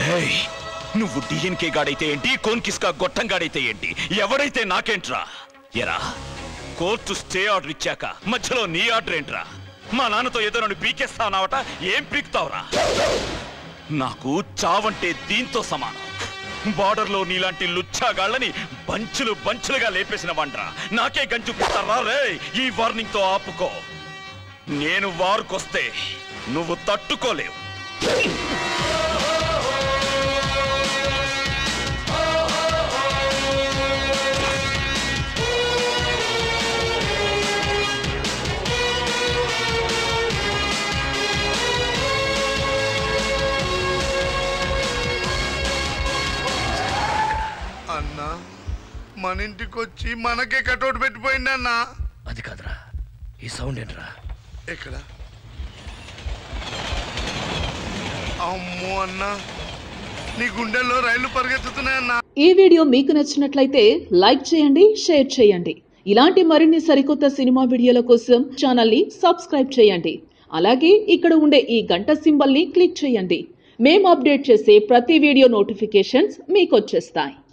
ఏయ్, నువ్వు డిఎన్కే గాడైతే ఏంటి కోన్కిస్కా గొట్టం గాడైతే ఏంటి ఎవడైతే నాకేంట్రా ఎరా కోర్టు స్టే ఆర్డర్ ఇచ్చాక మధ్యలో నీ ఆర్డర్ ఏంట్రా మా నాన్నతో ఏదో నన్ను పీకేస్తావనావట ఏం పీకుతావురా నాకు చావంటే దీంతో సమానం బార్డర్లో నీలాంటి లుచ్చాగాళ్ళని బంచులు బంచులుగా లేపేసిన వండ్రా నాకే గంజు పుట్టారా రే ఈ వార్నింగ్ తో ఆపుకో నేను వారుకొస్తే నువ్వు తట్టుకోలేవు అన్నా మన ఇంటికి వచ్చి మనకే కటౌట్ పెట్టిపోయింది అన్న అది కాదురా ఈ సౌండ్ ఏంట్రా ఎక్కడ అమ్మో అన్న నీ గుండెల్లో రైళ్లు పరిగెత్తుతున్నాయన్నా ఈ వీడియో మీకు నచ్చినట్లయితే లైక్ చేయండి షేర్ చేయండి ఇలాంటి మరిన్ని సరికొత్త సినిమా వీడియోల కోసం ఛానల్ని సబ్స్క్రైబ్ చేయండి అలాగే ఇక్కడ ఉండే ఈ గంట సింబల్ని క్లిక్ చేయండి మేము అప్డేట్ చేసే ప్రతి వీడియో నోటిఫికేషన్స్ మీకు వచ్చేస్తాయి